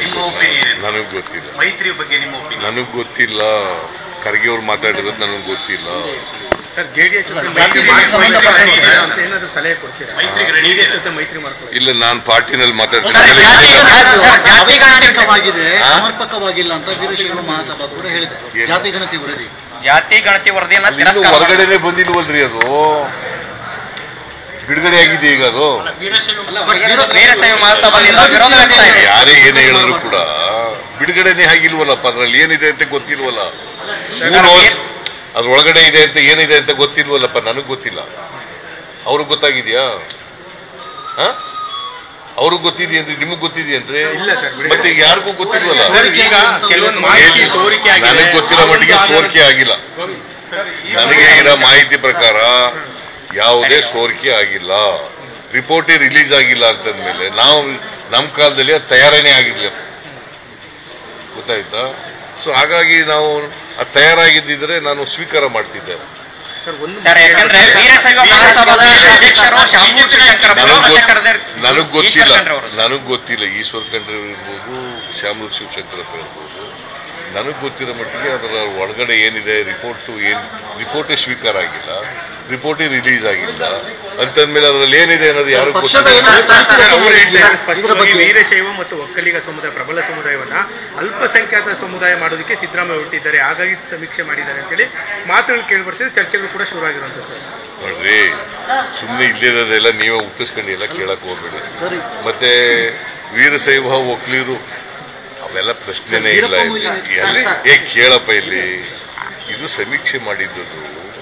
ನಿಮ್ಮ ಒಪಿನಿಯನ್ ನನಗೆ ಗೊತ್ತಿಲ್ಲ ಮೈತ್ರಿ ಬಗ್ಗೆ ನಿಮ್ಮ ಒಪಿನಿಯನ್ ನನಗೆ ಗೊತ್ತಿಲ್ಲ ಖರ್ಗೆ ಅವ್ರು ಮಾತಾಡಿರೋದು ನನಗೆ ಗೊತ್ತಿಲ್ಲ ಸರ್ ಜೆಡಿಎಸ್ ಜೊತೆ ಜಾತಿ ಮೈತ್ರಿ ಸಂಬಂಧಪಟ್ಟ ಮಾಡ್ಕೊಳ್ಳಿ ಇದೆ. ಅಂತ ಏನಾದ್ರು ಸಲಹೆ ಕೊಡ್ತೀರಾ ಮೈತ್ರಿಗೆ ready ಇದೆ. ಜೆಡಿಎಸ್ ಜೊತೆ ಮೈತ್ರಿ ಮಾಡ್ಕೊಳ್ಳಿ ಇಲ್ಲ ನಾನು ಪಾರ್ಟಿನಲ್ಲಿ ಮಾತಾಡ್ತೀನಿ ಸರ್, ಜಾತಿ election ಗಣತಿ ಅವೈಜ್ಞಾನಿಕವಾಗಿದೆ ಹಾ? ಸಮರ್ಪಕವಾಗಿಲ್ಲ ಅಂತ ವೀರಶೈವ ಮಹಾಸಭಾ ಕೂಡ ಹೇಳಿದೆ ಏನು? ಜಾತಿ ಗಣತಿ ವರದಿ ಜಾತಿ ಗಣತಿ ವರದಿಯನ್ನ ಅಲ್ಲಿ ಇನ್ನೂ ತಿರಸ್ಕಾರ ಹೊರಗಡೆನೆ ಬಂದಿಲ್ವಲ್ರಿ ಅದು ಬಿಡುಗಡೆ ಆಗಿದೆ ಈಗ ಅದು ವೀರಶೈವ ಮಹಾಸಭಾದಿಂದ ವಿರೋಧ ವ್ಯಕ್ತ ಇದೆ ಯಾರೇ ಏನೇ ಹೇಳಿದ್ರು ಕೂಡ ಬಿಡುಗಡೆನೆ ಆಗಿಲ್ವಲ್ಲಪ್ಪ ಅದ್ರಲ್ಲಿ ಏನಿದೆ ಅಂತ ಗೊತ್ತಿಲ್ವಲ್ಲ Who knows? ಅದ್ರೊಳಗಡೆ ಇದೆ ಅಂತ ಏನಿದೆ ಅಂತ ಗೊತ್ತಿಲ್ವಲ್ಲಪ್ಪ ನನಗೆ ಗೊತ್ತಿಲ್ಲ ಅವ್ರಿಗೆ ಗೊತ್ತಾಗಿದ್ಯಾ ಹ ಅವ್ರಿಗೆ ಗೊತ್ತಿದೆಯಂದ್ರೆ ನಿಮಗೆ ಗೊತ್ತಿದೆಯಂದ್ರೆ ಇಲ್ಲ ಸರ್, ಬಿಡುಗಡೆ- ಮತ್ತೆ ಯಾರಿಗೂ ಗೊತ್ತಿಲ್ವಲ್ಲ ಸರ್, ಈಗ ಕೆಲವೊಂದು ಮಾಹಿತಿ ಸೋರಿಕೆ ಆಗಿದೆ ನನಗೆ ಗೊತ್ತಿರೋ ಮಟ್ಟಿಗೆ ಸೋರಿಕೆ ಆಗಿಲ್ಲ ನನಗೆ ಇರೋ ಮಾಹಿತಿ ಪ್ರಕಾರ ಯಾವುದೇ ಸೋರಿಕೆ ಆಗಿಲ್ಲ ರಿಪೋರ್ಟೇ ರಿಲೀಸ್ ಆಗಿಲ್ಲ ಅಂತಂದ್ಮೇಲೆ ನಾವು ನಮ್ಮ ಕಾಲದಲ್ಲಿ ಅದು ತಯಾರನೇ ಆಗಿರ್ಲಿಲ್ಲ ಗೊತ್ತಾಯ್ತಾ ಸೊ ಹಾಗಾಗಿ ನಾವು ಅದು ತಯಾರಾಗಿದ್ದಿದ್ರೆ ನಾನು ಸ್ವೀಕಾರ ಮಾಡ್ತಿದ್ದೆ ಸರ್ ಒಂದು ಸರ್ ಯಾಕಂದ್ರೆ ವೀರಶೈವ ಮಹಾಸಭಾದ ಅಧ್ಯಕ್ಷರು ಶಾಮೂರ್ ಶಿವಶಂಕರ ನನಗೆ ಗೊತ್ತಿಲ್ಲ ನನಗೆ ಗೊತ್ತಿಲ್ಲ ಈಶ್ವರ್ ಖಂಡ್ರೆ ಇರ್ಬೋದು ಶ್ಯಾಮಲು ಶಿವಶಂಕರ್ ಹತ್ರ ಇರ್ಬೋದು ನನಗೆ ಗೊತ್ತಿರೋ ಮಟ್ಟಿಗೆ ಅದರ ಒಳಗಡೆ ಏನಿದೆ ರಿಪೋರ್ಟು ಏನು ರಿಪೋರ್ಟೇ ಸ್ವೀಕಾರ ಆಗಿಲ್ಲ ರಿಪೋರ್ಟೇ ರಿಲೀಸ್ ಆಗಿಲ್ಲ ಅಂತಂದ್ಮೇಲೆ ಅದರಲ್ಲಿ ಏನಿದೆ ಅನ್ನೋದು ಯಾರು ಪಕ್ಷದ ಗೊತ್ತಿಲ್ಲ ಏನು ಸಮಿತಿ ಸರ್, ರಚನೆ ಅವರು ಮಾಡಿಲ್ಲ. ಹೇಳ್ತಾರೆ ಇದರ ಸ್ಪಷ್ಟವಾಗಿ ಬಗ್ಗೆ ವೀರಶೈವ ಮತ್ತು ಒಕ್ಕಲಿಗ ಸಮುದಾಯ ಪ್ರಬಲ ಸಮುದಾಯವನ್ನ ಅಲ್ಪಸಂಖ್ಯಾತ ಸಮುದಾಯ ಮಾಡೋದಕ್ಕೆ ಸಿದ್ದರಾಮಯ್ಯ ಹೊರಟಿದ್ದಾರೆ ಹಾಗಾಗಿ ಸಮೀಕ್ಷೆ ಮಾಡಿದ್ದಾರೆ ಅಂತೇಳಿ ಮಾತುಗಳು ಕೇಳಿ ಬರ್ತಿದೆ ಚರ್ಚೆಗಳು ಕೂಡ ಶುರು ಆಗಿರುವಂಥದ್ದು ನೋಡ್ರಿ ಸುಮ್ಮನೆ ಇಲ್ಲದೆಲ್ಲ ನೀವೇ ಉತ್ತಿಸ್ಕೊಂಡು ಎಲ್ಲ ಕೇಳಕ್ ಹೋಗ್ಬೇಡಿ ಸರಿ ಮತ್ತೆ ವೀರಶೈವ ಒಕ್ಲೀರು ಅವೆಲ್ಲ ಪ್ರಶ್ನೆನೇ ಇಲ್ಲ ವೀರಪ್ಪ ಇಲ್ಲಿ. ಮೊಯ್ಲಿ ಎಲ್ಲಿ? ಸರ್, ಏ ಕೇಳಪ್ಪ ಇಲ್ಲಿ ಇದು ಸಮೀಕ್ಷೆ ಮಾಡಿದ್ದದು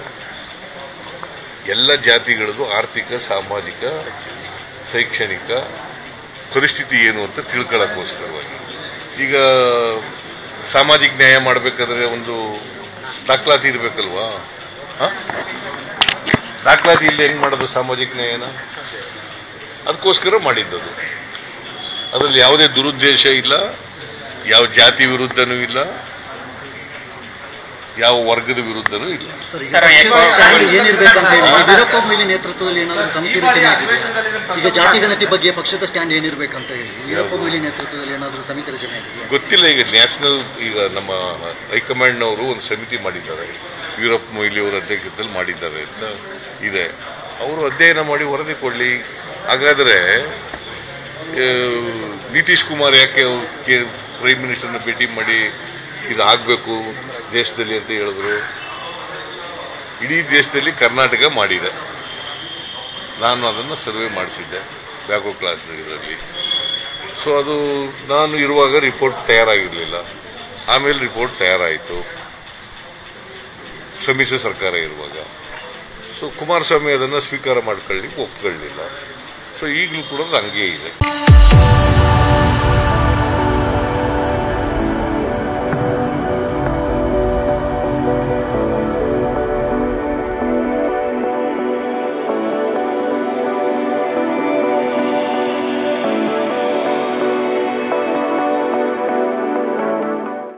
ಎಲ್ಲ ಜಾತಿಗಳದ್ದು ಆರ್ಥಿಕ ಸಾಮಾಜಿಕ ಶೈಕ್ಷಣಿಕ ಪರಿಸ್ಥಿತಿ ಏನು ಅಂತ ತಿಳ್ಕೊಳ್ಳೋಕ್ಕೋಸ್ಕರವಾಗಿ ಈಗ ಸಾಮಾಜಿಕ ನ್ಯಾಯ ಮಾಡಬೇಕಾದ್ರೆ ಒಂದು ದಾಖಲಾತಿ ಇರಬೇಕಲ್ವಾ ದಾಖಲಾತಿ ಇಲ್ಲಿ ಹೆಂಗ್ ಮಾಡೋದು ಸಾಮಾಜಿಕ ನ್ಯಾಯನ ಅದಕ್ಕೋಸ್ಕರ ಮಾಡಿದ್ದದು ಅದರಲ್ಲಿ ಯಾವುದೇ ದುರುದ್ದೇಶ ಇಲ್ಲ ಯಾವ ಜಾತಿ ವಿರುದ್ಧನೂ ಇಲ್ಲ ಯಾವ ವರ್ಗದ ವಿರುದ್ಧನೂ ಇಲ್ಲ ಸರ್, ಈಗ ಸರ್, ಪಕ್ಷದ ಯಾಕೋ- ಸ್ಟ್ಯಾಂಡ್ ಏನಿರ್ಬೇಕಂತ ಹೇಳಿ ವೀರಪ್ಪ ಮೊಯ್ಲಿ ನೇತೃತ್ವದಲ್ಲಿ ಏನಾದರೂ ಸಮಿತಿ ರಚನೆ ಆಗಿದೆ ಈಗ ಜಾತಿ ಗಣತಿ ಬಗ್ಗೆ ಪಕ್ಷದ ಸ್ಟ್ಯಾಂಡ್ ಏನಿರ್ಬೇಕಂತ ಹೇಳಿ ವೀರಪ್ಪ ಮೊಯ್ಲಿ ನೇತೃತ್ವದಲ್ಲಿ ಏನಾದರೂ ಸಮಿತಿ ರಚನೆ ಆಗಿದೆ ಗೊತ್ತಿಲ್ಲ ಈಗ ನ್ಯಾಷನಲ್ ಈಗ ನಮ್ಮ ಹೈಕಮಾಂಡ್ನವರು ಒಂದು ಸಮಿತಿ ಮಾಡಿದ್ದಾರೆ ಯುರೋಪ್ ಮೊಯ್ಲಿ ಅವರ ಅಧ್ಯಕ್ಷತೆಯಲ್ಲಿ ಮಾಡಿದ್ದಾರೆ ಅಂತ ಇದೆ ಅವರು ಅಧ್ಯಯನ ಮಾಡಿ ವರದಿ ಕೊಡಲಿ ಹಾಗಾದರೆ ಆ, ನಿತೀಶ್ ಕುಮಾರ್ ಯಾಕೆ ಕೆ ಪ್ರೈಮ್ ಮಿನಿಸ್ಟರ್ನ ಭೇಟಿ ಮಾಡಿ ಇದು ಆಗಬೇಕು ದೇಶದಲ್ಲಿ ಅಂತ ಹೇಳಿದ್ರು ಇಡೀ ದೇಶದಲ್ಲಿ ಕರ್ನಾಟಕ ಮಾಡಿದೆ ನಾನು ಅದನ್ನು ಸರ್ವೆ ಮಾಡಿಸಿದ್ದೆ ಬ್ಯಾಕೋ ಕ್ಲಾಸ್ ಇದರಲ್ಲಿ ಸೊ ಅದು ನಾನು ಇರುವಾಗ ರಿಪೋರ್ಟ್ ತಯಾರಾಗಿರಲಿಲ್ಲ ಆಮೇಲೆ ರಿಪೋರ್ಟ್ ತಯಾರಾಯಿತು ಸಮ್ಮಿಶ್ರ ಸರ್ಕಾರ ಇರುವಾಗ ಸೊ ಕುಮಾರಸ್ವಾಮಿ ಅದನ್ನು ಸ್ವೀಕಾರ ಮಾಡ್ಕೊಳ್ಳಿಕ್ಕೆ ಒಪ್ಕೊಳ್ಳಿಲ್ಲ ಸೊ ಈಗಲೂ ಕೂಡ ಅದು ಹಂಗೇ ಇದೆ